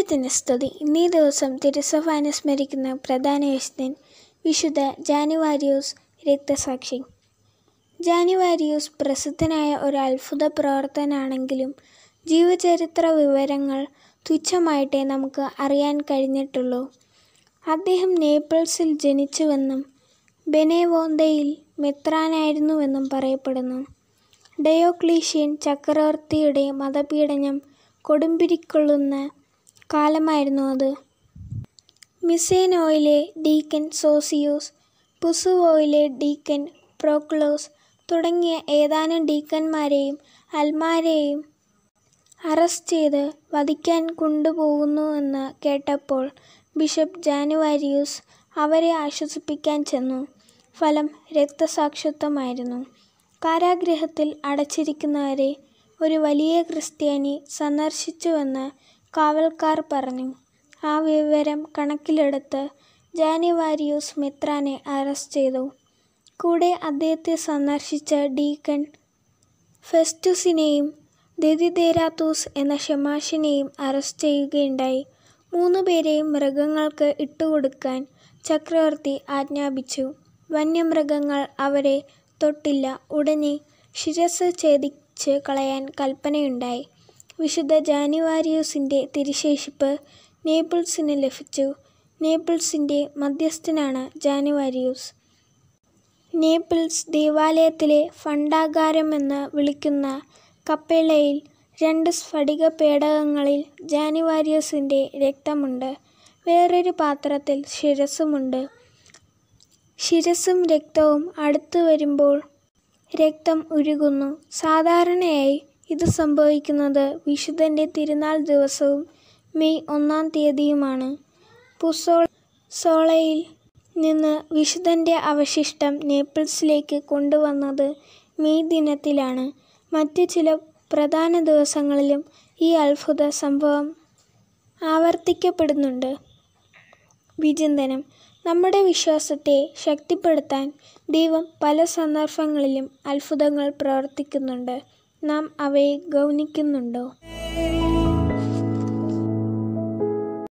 ദൈവത്തിന് സ്തുതി ഇന്നീ ദിവസം തിരുസഭ അനുസ്മരിക്കുന്ന പ്രധാന വിശുദ്ധൻ വിശുദ്ധ ജാനുവാരിയോസ് രക്തസാക്ഷി ജാനുവാരിയോസ് പ്രസിദ്ധനായ ഒരു അത്ഭുത പ്രവർത്തനാണെങ്കിലും ജീവചരിത്ര വിവരങ്ങൾ തുച്ഛമായിട്ടേ നമുക്ക് അറിയാൻ കഴിഞ്ഞിട്ടുള്ളൂ അദ്ദേഹം നേപ്പിൾസിൽ ജനിച്ചുവെന്നും ബെനേവോന്തയിൽ മെത്രാനായിരുന്നുവെന്നും പറയപ്പെടുന്നു ഡയോക്ലീഷ്യൻ ചക്രവർത്തിയുടെ മതപീഡനം കൊടുമ്പിരിക്കൊള്ളുന്ന കാലമായിരുന്നു അത് മിസേനോയിലെ ഡീക്കൻ സോസിയോസ് പുസുവോയിലെ ഡീക്കൻ പ്രോക്ലോസ് തുടങ്ങിയ ഏതാനും ഡീക്കന്മാരെയും അൽമാരെയും അറസ്റ്റ് ചെയ്ത് വധിക്കാൻ കൊണ്ടുപോകുന്നുവെന്ന് കേട്ടപ്പോൾ ബിഷപ്പ് ജാനുവാരിയൂസ് അവരെ ആശ്വസിപ്പിക്കാൻ ചെന്നു ഫലം രക്തസാക്ഷിത്വമായിരുന്നു കാരാഗൃഹത്തിൽ അടച്ചിരിക്കുന്നവരെ ഒരു വലിയ ക്രിസ്ത്യാനി സന്ദർശിച്ചുവെന്ന് കാവൽക്കാർ പറഞ്ഞു ആ വിവരം കണക്കിലെടുത്ത് ജാനുവാരിയൂസ് മെത്രാനെ അറസ്റ്റ് ചെയ്തു കൂടെ അദ്ദേഹത്തെ സന്ദർശിച്ച ഡീക്കൻ ഫെസ്റ്റുസിനെയും ദെദിദേരാത്തൂസ് എന്ന ഷെമാഷിനെയും അറസ്റ്റ് ചെയ്യുകയുണ്ടായി മൂന്നു പേരെയും മൃഗങ്ങൾക്ക് ഇട്ടുകൊടുക്കാൻ ചക്രവർത്തി ആജ്ഞാപിച്ചു വന്യമൃഗങ്ങൾ അവരെ തൊട്ടില്ല ഉടനെ ശിരസ് ഛേദിച്ച് കളയാൻ കൽപ്പനയുണ്ടായി വിശുദ്ധ ജാനുവാരിയൂസിൻ്റെ തിരുശേഷിപ്പ് നേപ്പിൾസിന് ലഭിച്ചു നേപ്പിൾസിൻ്റെ മധ്യസ്ഥനാണ് ജാനുവാരിയൂസ് നേപ്പിൾസ് ദേവാലയത്തിലെ ഫണ്ടാകാരമെന്ന് വിളിക്കുന്ന കപ്പേളയിൽ രണ്ട് സ്ഫടിക പേടകങ്ങളിൽ ജാനുവാരിയൂസിൻ്റെ രക്തമുണ്ട് വേറൊരു പാത്രത്തിൽ ശിരസ്സുമുണ്ട് ശിരസ്സും രക്തവും അടുത്തു വരുമ്പോൾ രക്തം ഉരുകുന്നു സാധാരണയായി ഇത് സംഭവിക്കുന്നത് വിശുദ്ധൻ്റെ തിരുനാൾ ദിവസവും മെയ് ഒന്നാം തീയതിയുമാണ് പുസോൾ സോളയിൽ നിന്ന് വിശുദ്ധൻ്റെ അവശിഷ്ടം നേപ്പിൾസിലേക്ക് കൊണ്ടുവന്നത് മെയ് ദിനത്തിലാണ് മറ്റ് ചില പ്രധാന ദിവസങ്ങളിലും ഈ അത്ഭുത സംഭവം ആവർത്തിക്കപ്പെടുന്നുണ്ട് വിചിന്തനം നമ്മുടെ വിശ്വാസത്തെ ശക്തിപ്പെടുത്താൻ ദൈവം പല സന്ദർഭങ്ങളിലും അത്ഭുതങ്ങൾ പ്രവർത്തിക്കുന്നുണ്ട് നാം അവയെ ഗൗനിക്കുന്നുണ്ടോ